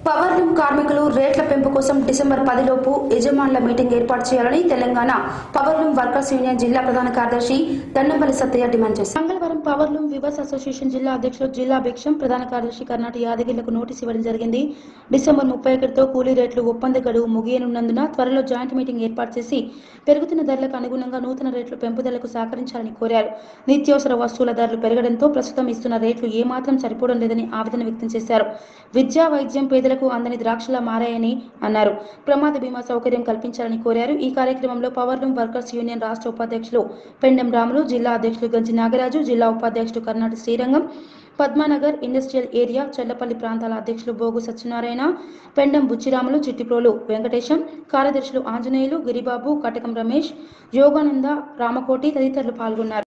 power loom కార్మికులు రేట్ల పెంపు కోసం డిసెంబర్ పదిలోపు యజమానుల మీటింగ్ ఏర్పాటు చేయాలని Telangana power loom workers union జిల్లా ప్రధాన కార్యదర్శి దండంపల్లి సత్తయ్య డిమాండ్ చేశారు మంగళవారం పవర్ లూమ్ వివర్స్ అసోసియేషన్ జిల్లా అధ్యక్షులు జిల్లా భిక్షం ప్రధాన కార్యదర్శి కర్ణాటక యాదగిరిలకు నోటీస్ ఇవ్వడం జరిగింది డిసెంబర్ ముప్పై ఒకటితో కూలీ రేట్లు ఒప్పంద గడువు ముగియనున్నందున త్వరలో జాయింట్ మీటింగ్ ఏర్పాటు చేసి పెరుగుతున్న ధరలకు అనుగుణంగా నూతన రేట్లు పెంపుదలకు సహకరించాలని కోరారు నిత్యావసర వస్తువుల ధరలు పెరగడంతో ప్రస్తుతం ఇస్తున్న రేట్లు ఏమాత్రం సరిపోవడం లేదని ఆవేదన వ్యక్తం చేశారు విద్యా వైద్యం పేదలకు అందని ద్రాక్షలా మారాయని అన్నారు ప్రమాద బీమా సౌకర్యం కల్పించాలని కోరారు ఈ కార్యక్రమంలో పవర్ లూమ్ వర్కర్స్ యూనియన్ రాష్ట్ర ఉపాధ్యక్షులు పెండెం రాములు జిల్లా అధ్యక్షులు గంజి నాగరాజు జిల్లా ఉపాధ్యక్షుడు కర్ణాటక శ్రీరంగం పద్మానగర్ ఇండస్ట్రియల్ ఏరియా చెల్లపల్లి ప్రాంతాల అధ్యక్షులు బోగు సత్యనారాయణ పెండం బుచ్చిరాములు చిట్టిప్రోలు వెంకటేశం కార్యదర్శులు ఆంజనేయులు గిరిబాబు కటకం రమేష్ యోగానంద రామకోటి తదితరులు పాల్గొన్నారు